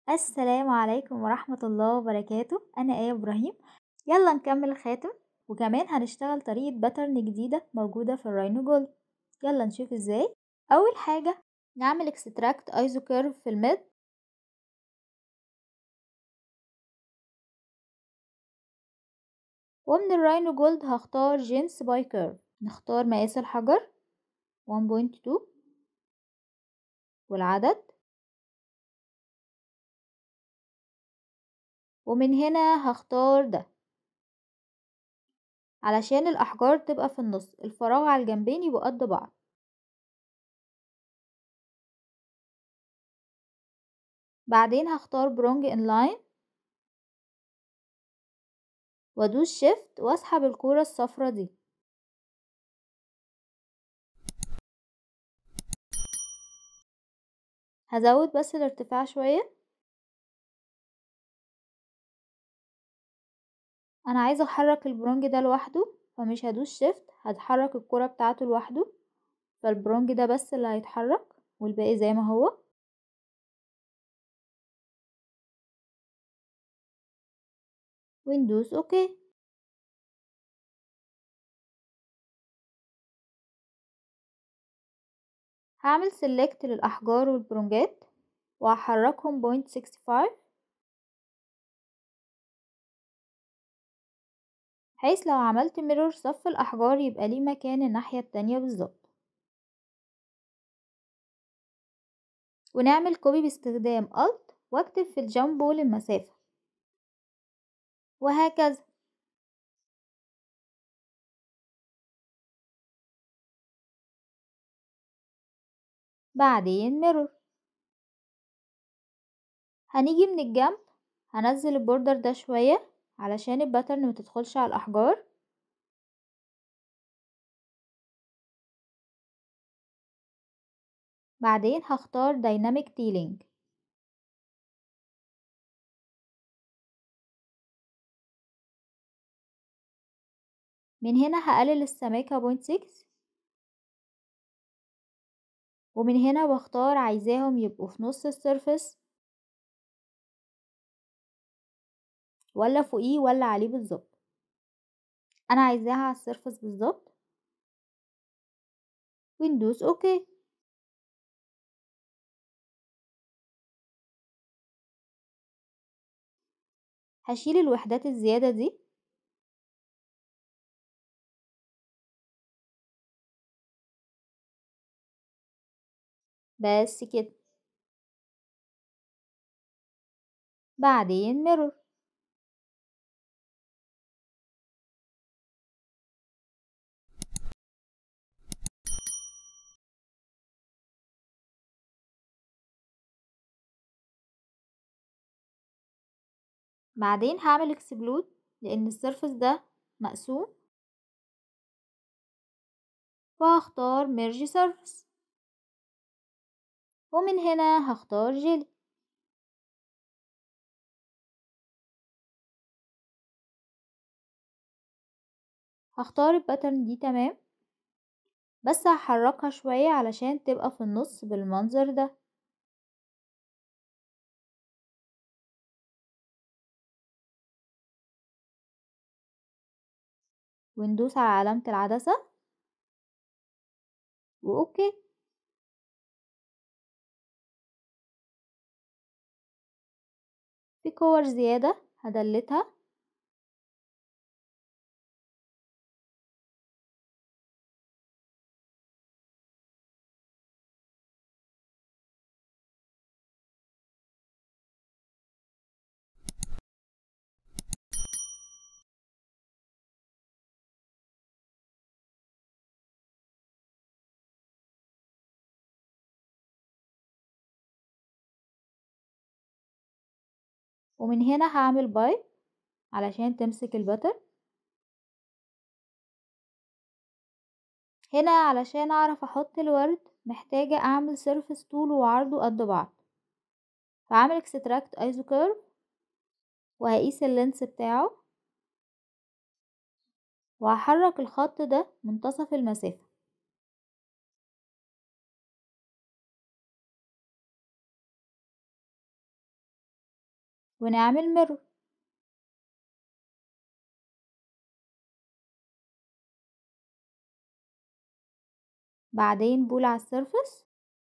السلام عليكم ورحمة الله وبركاته أنا آية إبراهيم يلا نكمل الخاتم وكمان هنشتغل طريقة باترن جديدة موجودة في الراينو جولد يلا نشوف ازاي أول حاجة نعمل اكستراكت ايزو كيرف في الميد ومن الراينو جولد هختار جينس باي كيرف نختار مقاس الحجر 1.2 والعدد ومن هنا هختار ده علشان الأحجار تبقى في النص الفراغ على الجنبين يبقوا قد بعض بعدين هختار برونج انلاين وادوس شيفت واسحب الكورة الصفرة دي هزود بس الارتفاع شوية انا عايزة احرك البرونج ده لوحده فمش هدوس شيفت هتحرك الكرة بتاعته لوحده فالبرونج ده بس اللي هيتحرك والباقي زي ما هو وندوس اوكي هعمل سيلكت للأحجار والبرونجات وهحركهم بوينت سكسي فايف بحيث لو عملت ميرور صف الأحجار يبقى ليه مكان الناحية التانية بالظبط ونعمل كوبي باستخدام Alt واكتب في الجامبول المسافة وهكذا بعدين ميرور هنيجي من الجنب هنزل البوردر ده شوية علشان الباترن متدخلش على الأحجار بعدين هختار دايناميك تيلينج من هنا هقلل السماكة بوينت سكس ومن هنا بختار عايزاهم يبقوا في نص السيرفس ولا فوقيه ولا عليه بالظبط انا عايزاها على السيرفس بالظبط وندوس اوكي هشيل الوحدات الزيادة دي بس كده بعدين ميرور بعدين هعمل اكسبلود لان السيرفس ده مقسوم وهختار ميرج سيرفس ومن هنا هختار جيلي هختار الباترن دي تمام بس هحركها شوية علشان تبقى في النص بالمنظر ده وندوس على علامة العدسة وأوكي في كور زيادة هدلتها ومن هنا هعمل بايب علشان تمسك البتر هنا علشان اعرف احط الورد محتاجة اعمل سيرفس طوله وعرضه قد بعض فعامل اكستراكت ايزو كيرف وهقيس اللينس بتاعه وهحرك الخط ده منتصف المسافة ونعمل ميرور بعدين بول على السيرفس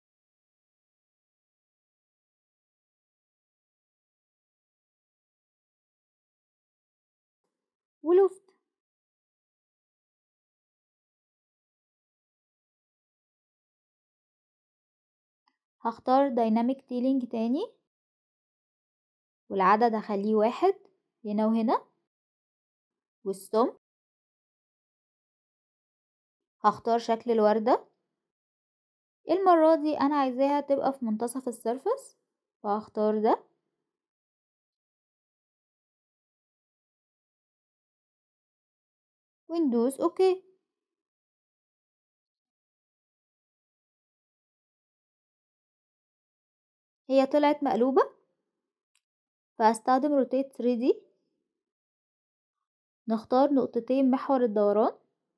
ولفت هختار دايناميك تيلينج تاني والعدد هخليه واحد هنا وهنا والسم هختار شكل الوردة المرة دي أنا عايزاها تبقى في منتصف السيرفس فهختار ده وندوس اوكي هي طلعت مقلوبة فهستخدم روتيت 3D نختار نقطتين محور الدوران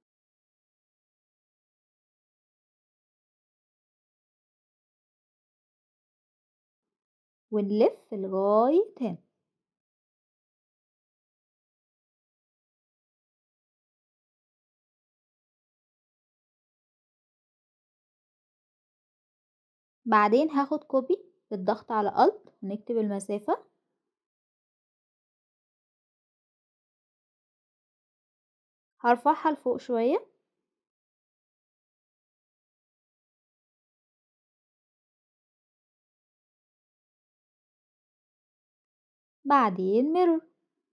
ونلف لغاية هنا بعدين هاخد كوبي بالضغط على Alt ونكتب المسافة هرفعها لفوق شوية بعدين ميرور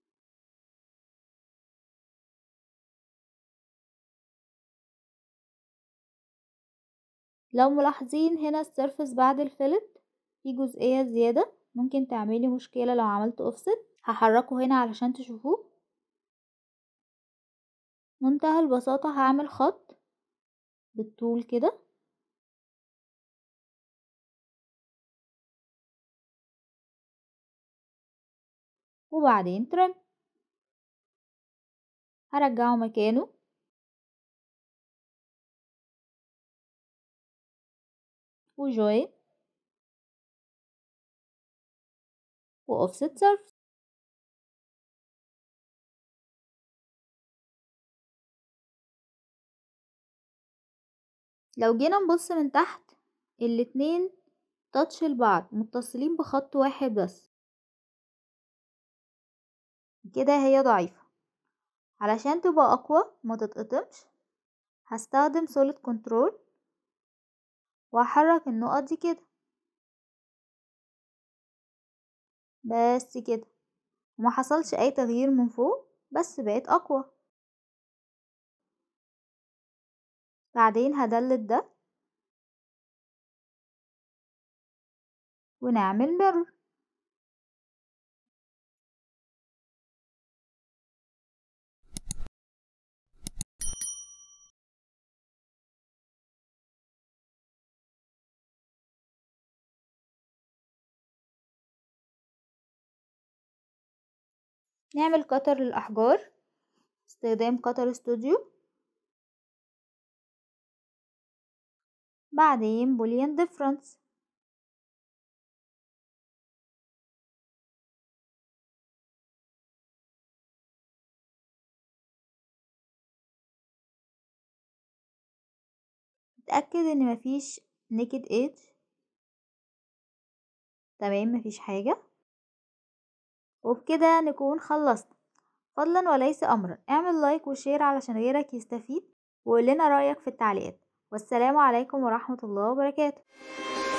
لو ملاحظين هنا السيرفس بعد الفلت في جزئية زيادة ممكن تعملي مشكلة لو عملت اوفست هحركه هنا علشان تشوفوه منتهى البساطة هعمل خط بالطول كده وبعدين ترم هرجعه مكانه وجوين وأوفست سيرف لو جينا نبص من تحت الاتنين تاتش لبعض متصلين بخط واحد بس كده هي ضعيفة علشان تبقى أقوى ما تتقطمش هستخدم سوليد كنترول وهحرك النقط دي كده بس كده وما حصلش اي تغيير من فوق بس بقت اقوى بعدين هدلت ده ونعمل ميرور نعمل قطر للأحجار استخدام قطر استوديو بعدين بوليان ديفرنس اتأكد ان مفيش نيكد ايدج تمام مفيش حاجة وبكده نكون خلصنا فضلا وليس أمرا اعمل لايك وشير علشان غيرك يستفيد وقول لنا رأيك في التعليقات والسلام عليكم ورحمة الله وبركاته